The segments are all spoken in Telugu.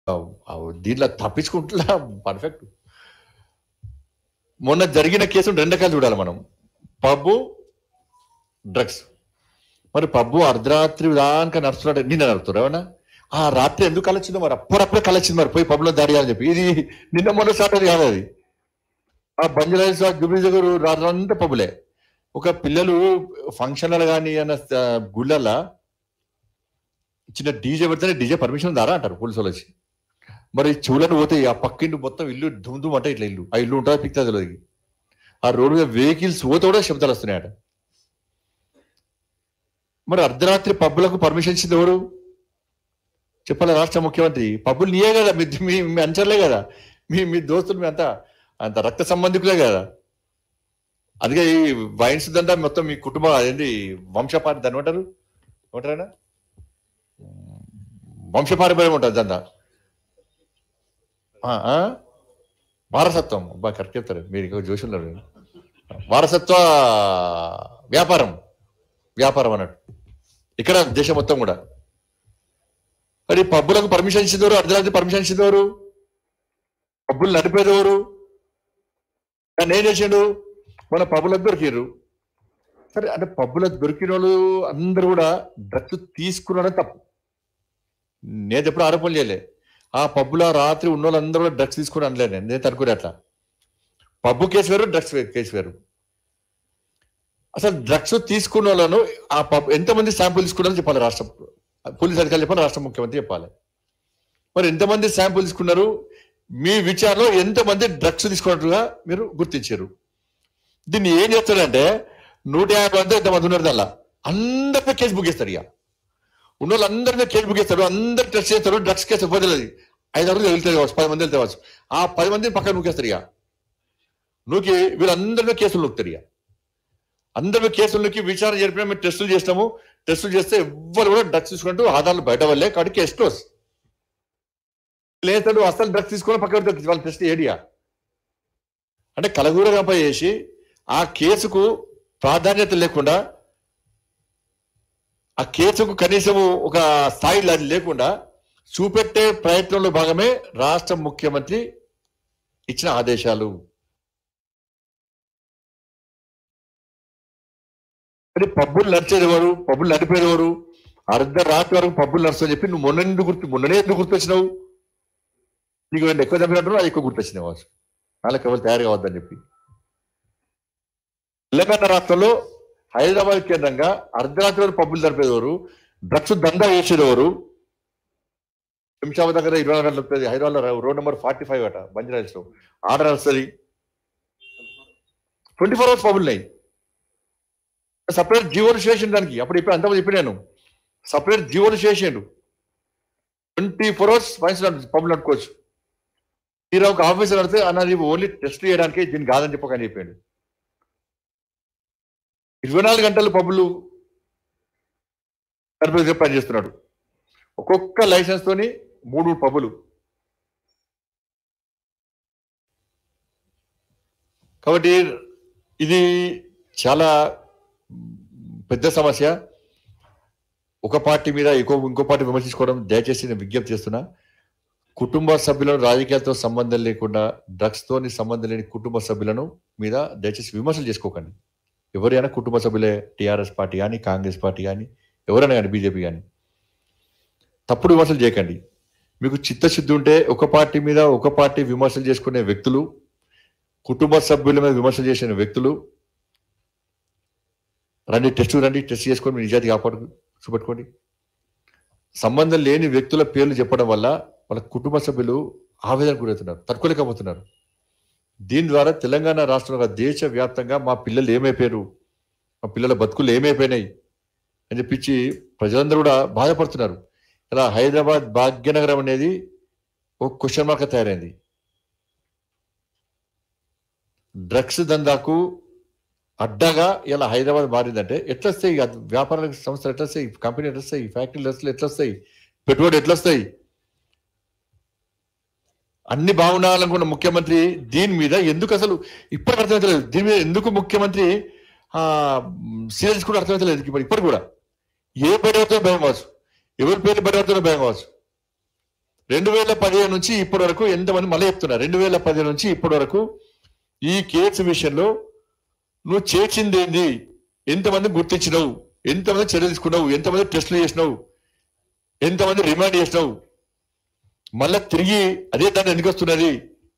ఆ దీంట్లో తప్పించుకుంటున్నా పర్ఫెక్ట్ మొన్న జరిగిన కేసు రెండు రకాలు చూడాలి మనం పబ్బు డ్రగ్స్ మరి పబ్బు అర్ధరాత్రి దానిక నడుస్తున్నాడు నిన్న నడుతున్నారు ఏమన్నా ఆ రాత్రి ఎందుకు కలొచ్చిందో మరి అప్పుడప్పుడే కలొచ్చింది మరి పోయి పబ్బులో దాడి అని చెప్పి ఇది నిన్న మొన్న స్టార్ట్ అది కాదు అది ఆ బంజరాయిల్స్ జుబ్లీ దగ్గర రాత్రంతా పబ్బులే ఒక పిల్లలు ఫంక్షన్లు కానీ అన్న గుళ్ళల్లో చిన్న డీజే పెడితేనే డీజే పర్మిషన్ దారా అంటారు పోలీసు వాళ్ళు వచ్చి మరి చెవులను పోతే ఆ పక్కింటి మొత్తం ఇల్లు దుమ్ దుమ్ అంటే ఇట్లా ఇల్లు ఆ ఇల్లు ఉంటుందా పిక్తా తెలియదు ఆ రోడ్డు మీద వెహికల్స్ పోతే కూడా శబ్దాలు వస్తున్నాయట మరి అర్ధరాత్రి పబ్బులకు పర్మిషన్ ఇచ్చింది ఎవరు చెప్పాలి రాష్ట్ర ముఖ్యమంత్రి పబ్బులు నీయే కదా మీ మీ మీ అంచర్లే కదా మీ మీ దోస్తులు మీ అంతా అంత రక్త సంబంధికులే కదా అందుకే ఈ వైన్స్ దంతా మొత్తం మీ కుటుంబం అదేంటి వంశపారి దాన్ని ఏమంటారు ఏమంటారా వంశపారంపర్యం ఉంటుంది దంతా ఆ, ఆ? వారసత్వం అబ్బా కరెక్ట్ చెప్తారు మీరు ఇంకా చూసి ఉన్నారు వారసత్వ వ్యాపారం వ్యాపారం అన్నట్టు ఇక్కడ దేశం మొత్తం కూడా మరి పబ్బులకు పర్మిషన్ ఇచ్చేదెవరు అర్ధరాత్రి పర్మిషన్ ఇచ్చేదెవరు పబ్బులు నడిపేదెవరు కానీ ఏం చేసిండు మన పబ్బులకు దొరికిర్రు సరే అంటే పబ్బులకు దొరికిన వాళ్ళు అందరూ కూడా డ్రగ్స్ తీసుకున్నాడని తప్పు నేను ఎప్పుడు ఆరోపణ చేయలే ఆ పబ్బులో రాత్రి ఉన్న వాళ్ళందరూ కూడా డ్రగ్స్ తీసుకుని అనలే నేను నేను తనుకునే అట్లా పబ్బు కేసు వేరు డ్రగ్స్ వే- కేసు వేరు అసలు డ్రగ్స్ తీసుకున్న వాళ్ళను ఆ పబ్ ఎంతమంది శాంపుల్ తీసుకున్నారో చెప్పాలి రాష్ట్ర పోలీస్ అధికారులు చెప్పాలి రాష్ట్ర ముఖ్యమంత్రి చెప్పాలి మరి ఎంతమంది శాంపుల్ తీసుకున్నారు మీ విచారణలో ఎంతమంది డ్రగ్స్ తీసుకున్నట్టుగా మీరు గుర్తించారు దీన్ని ఏం చేస్తారంటే నూట యాభై మంది ఎంతమంది ఉన్నారు దానిలో అందరిపై కేసు బుక్ చేస్తారు ఇక ఉన్న వాళ్ళందరి మీద కేసు బుక్ చేస్తారు అందరు టెస్ట్ చేస్తారు డ్రగ్స్ కేసు వదిలేదు ఐదు ఆరు వెళ్తే కావచ్చు పది మంది వెళ్తే కావచ్చు ఆ పది మందిని పక్కన నూకేస్తారు ఇక నూకి వీళ్ళందరి మీద కేసులు నూకుతారు ఇక అందరి మీద కేసులు నూకి విచారణ జరిపిన మేము టెస్టులు చేస్తాము టెస్టులు చేస్తే ఎవ్వరు కూడా డ్రగ్స్ తీసుకుంటూ ఆధారాలు బయట వల్లే కాబట్టి కేసు క్లోజ్ లేదు అసలు డ్రగ్స్ తీసుకొని పక్కన పెడతారు. వాళ్ళ టెస్ట్ ఏడియా అంటే కలగూరగంప చేసి ఆ కేసుకు ప్రాధాన్యత లేకుండా ఆ కేసుకు కనీసం ఒక స్థాయిలో అది లేకుండా చూపెట్టే ప్రయత్నంలో భాగమే రాష్ట్ర ముఖ్యమంత్రి ఇచ్చిన ఆదేశాలు మరి పబ్బులు నడిచేది ఎవరు పబ్బులు నడిపేది ఎవరు అర్ధరాత్రి వరకు పబ్బులు నడుస్తావు చెప్పి నువ్వు మొన్న ఎందుకు గుర్తు మొన్ననే ఎందుకు గుర్తొచ్చినావు నీకు ఏమైనా ఎక్కువ చంపినట్టు అది ఎక్కువ గుర్తొచ్చినావు కావచ్చు వాళ్ళకి ఎవరు తయారు కావద్దని చెప్పి తెలంగాణ రాష్ట్రంలో హైదరాబాద్ కేంద్రంగా అర్ధరాత్రి వరకు పబ్బులు జరిపేదెవరు డ్రగ్స్ దందా వేసేదెవరు శంషాబాద్ దగ్గర ఇరవై నాలుగు గంటలు వస్తుంది హైదరాబాద్ లో రోడ్ నెంబర్ ఫార్టీ ఫైవ్ అట బంజరాజ్ లో ఆర్డర్ వస్తుంది ట్వంటీ ఫోర్ అవర్స్ పబ్బులు ఉన్నాయి సపరేట్ జీవోలు చేసిండు దానికి అప్పుడు ఇప్పుడు అంతమంది చెప్పి నేను సపరేట్ జీవోలు చేసిండు ట్వంటీ ఫోర్ అవర్స్ వైన్స్ పబ్బులు నడుకోవచ్చు మీరు ఒక ఆఫీసర్ అడితే అన్నది ఓన్లీ టెస్ట్ చేయడానికి దీన్ని కాదని చెప్పకని చెప్పాడు ఇరవై నాలుగు గంటలు పబ్బులు నడిపే పని చేస్తున్నాడు ఒక్కొక్క లైసెన్స్ తోని మూడు పబ్బులు కాబట్టి ఇది చాలా పెద్ద సమస్య ఒక పార్టీ మీద ఇంకో ఇంకో పార్టీ విమర్శించుకోవడం దయచేసి నేను విజ్ఞప్తి చేస్తున్నా కుటుంబ సభ్యులను రాజకీయాలతో సంబంధం లేకుండా డ్రగ్స్ తోని సంబంధం లేని కుటుంబ సభ్యులను మీద దయచేసి విమర్శలు చేసుకోకండి ఎవరైనా కుటుంబ సభ్యులే టీఆర్ఎస్ పార్టీ కానీ కాంగ్రెస్ పార్టీ కానీ ఎవరైనా కానీ బీజేపీ కానీ తప్పుడు విమర్శలు చేయకండి మీకు చిత్తశుద్ధి ఉంటే ఒక పార్టీ మీద ఒక పార్టీ విమర్శలు చేసుకునే వ్యక్తులు కుటుంబ సభ్యుల మీద విమర్శలు చేసిన వ్యక్తులు రండి టెస్ట్ రండి టెస్ట్ చేసుకొని మీ నిజాతి కాపాడు చూపెట్టుకోండి సంబంధం లేని వ్యక్తుల పేర్లు చెప్పడం వల్ల వాళ్ళ కుటుంబ సభ్యులు ఆవేదన గురవుతున్నారు తట్టుకోలేకపోతున్నారు దీని ద్వారా తెలంగాణ రాష్ట్రంలో దేశ వ్యాప్తంగా మా పిల్లలు ఏమైపోయారు మా పిల్లల బతుకులు ఏమైపోయినాయి అని చెప్పించి ప్రజలందరూ కూడా బాధపడుతున్నారు ఇలా హైదరాబాద్ భాగ్యనగరం అనేది ఒక క్వశ్చన్ మార్క్ తయారైంది డ్రగ్స్ దందాకు అడ్డగా ఇలా హైదరాబాద్ మారిందంటే ఎట్లా వస్తాయి ఆ వ్యాపార సంస్థలు ఎట్లా వస్తాయి కంపెనీ ఎట్లా వస్తాయి ఫ్యాక్టరీలు ఎట్లా ఎట్లా వస్తాయి పెట్టుబడి ఎట్లా వస్తాయి అన్ని బాగుండాలనుకున్న ముఖ్యమంత్రి దీని మీద ఎందుకు అసలు ఇప్పటికి అర్థమవుతలేదు దీని మీద ఎందుకు ముఖ్యమంత్రి ఆ సీరియస్ కూడా అర్థమవుతలేదు ఇప్పుడు ఇప్పటికి కూడా ఏ బయటతో భయం కావచ్చు ఎవరి పేరు బయటతో భయం కావచ్చు రెండు వేల పదిహేను నుంచి ఇప్పటి వరకు ఎంతమంది మళ్ళీ చెప్తున్నా రెండు వేల పదిహేను నుంచి ఇప్పటి వరకు ఈ కేసు విషయంలో నువ్వు చేసింది ఏంది ఎంతమంది గుర్తించినావు ఎంతమంది చర్య తీసుకున్నావు ఎంతమంది టెస్టులు చేసినావు ఎంతమంది రిమాండ్ చేసినావు మళ్ళా తిరిగి అదే దాన్ని ఎందుకు వస్తున్నది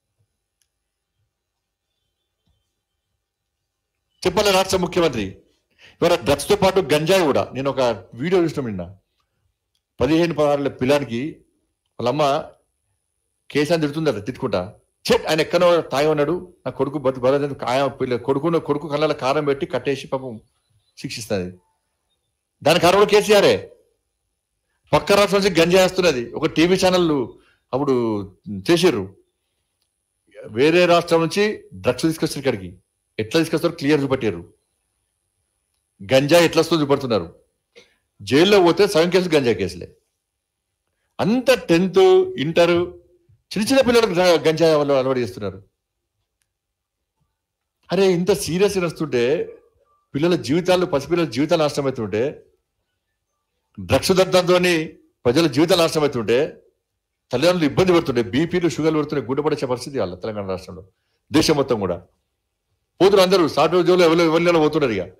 చెప్పాలి రాష్ట్ర ముఖ్యమంత్రి ఇవాళ డ్రగ్స్ తో పాటు గంజాయి కూడా నేను ఒక వీడియో చూసిన నిన్న పదిహేను పదహారుల పిల్లానికి వాళ్ళమ్మ కేసాన్ని తిడుతుందట తిట్టుకుంటా చెట్ ఆయన ఎక్కడో తాగి ఉన్నాడు నా కొడుకు బతు బతు కాయ పిల్ల కొడుకు కొడుకు కళ్ళ కారం పెట్టి కట్టేసి పాపం శిక్షిస్తుంది దాని కారణం కేసీఆరే పక్క రాష్ట్రం నుంచి గంజాయి వస్తున్నది ఒక టీవీ ఛానల్ అప్పుడు చేసిర్రు వేరే రాష్ట్రం నుంచి డ్రగ్స్ తీసుకొచ్చారు ఇక్కడికి ఎట్లా తీసుకొస్తారో క్లియర్ చూపెట్టారు గంజాయి ఎట్లా వస్తుందో చూపెడుతున్నారు జైల్లో పోతే సగం కేసులు గంజాయి కేసులే అంత టెన్త్ ఇంటర్ చిన్న చిన్న పిల్లలకు గా- గంజాయి వాళ్ళు అలవాటు చేస్తున్నారు అరే ఇంత సీరియస్ వస్తుంటే పిల్లల జీవితాలు పసిపిల్లల జీవితాలు నాశనం అవుతుంటే డ్రగ్స్ దత్తంతో ప్రజల జీవితాలు నాశనం అవుతుంటే తల్లిదండ్రులు ఇబ్బంది పడుతుండే బీపీలు షుగర్లు పడుతుండే గుడ్డపడే పరిస్థితి వాళ్ళ తెలంగాణ రాష్ట్రంలో దేశం మొత్తం కూడా పోతున్నారు అందరూ సాటి రోజుల్లో ఎవరు ఎవరిలో పోతున్నారు ఇక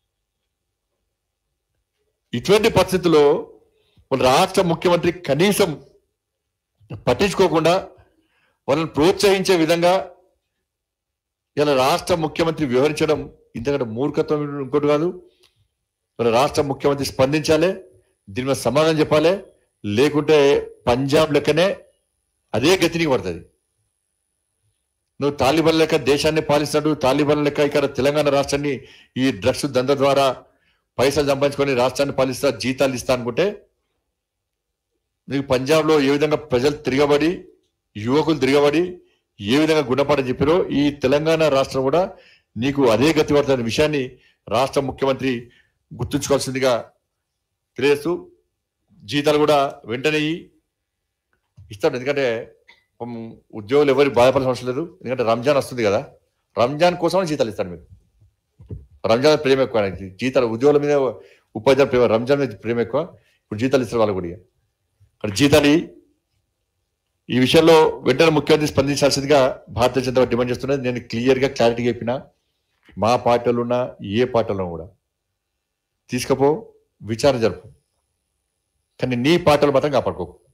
ఇటువంటి పరిస్థితుల్లో మన రాష్ట్ర ముఖ్యమంత్రి కనీసం పట్టించుకోకుండా వాళ్ళని ప్రోత్సహించే విధంగా ఇలా రాష్ట్ర ముఖ్యమంత్రి వివరించడం ఇంతకంటే మూర్ఖత్వం ఇంకోటి కాదు మన రాష్ట్ర ముఖ్యమంత్రి స్పందించాలి దీని మీద సమాధానం చెప్పాలి లేకుంటే పంజాబ్ లెక్కనే అదే గతిని పడుతుంది నువ్వు తాలిబాన్ లెక్క దేశాన్ని పాలిస్తాడు తాలిబాన్ లెక్క ఇక్కడ తెలంగాణ రాష్ట్రాన్ని ఈ డ్రగ్స్ దంద ద్వారా పైసలు సంపాదించుకొని రాష్ట్రాన్ని పాలిస్తా జీతాలు ఇస్తా అనుకుంటే నీకు పంజాబ్ లో ఏ విధంగా ప్రజలు తిరగబడి యువకులు తిరగబడి ఏ విధంగా గుణపాఠం చెప్పారో ఈ తెలంగాణ రాష్ట్రం కూడా నీకు అదే గతి పడుతున్న విషయాన్ని రాష్ట్ర ముఖ్యమంత్రి గుర్తుంచుకోవాల్సిందిగా తెలియజేస్తూ జీతాలు కూడా వెంటనే ఇయ్యి. ఇస్తాడు ఎందుకంటే పాపం ఉద్యోగులు ఎవరికి బాధపడాల్సిన అవసరం లేదు ఎందుకంటే రంజాన్ వస్తుంది కదా రంజాన్ కోసం జీతాలు ఇస్తాడు మీకు రంజాన్ ప్రేమ ఎక్కువ ఆయనకి జీతాలు ఉద్యోగుల మీద ఉపాధ్యాయుల ప్రేమ రంజాన్ మీద ప్రేమ ఎక్కువ ఇప్పుడు జీతాలు ఇస్తారు వాళ్ళు కూడా ఇక. అక్కడ జీతాలు ఇయ్యి. ఈ విషయంలో వెంటనే ముఖ్యమంత్రి స్పందించాల్సిందిగా భారతీయ జనతా పార్టీ డిమాండ్ చేస్తున్నది నేను క్లియర్ గా క్లారిటీ చెప్పిన మా పార్టీలో ఉన్న ఏ పార్టీలో కూడా తీసుకపో విచారణ జరుపు కానీ నీ పార్టీలు మాత్రం కాపాడుకోకు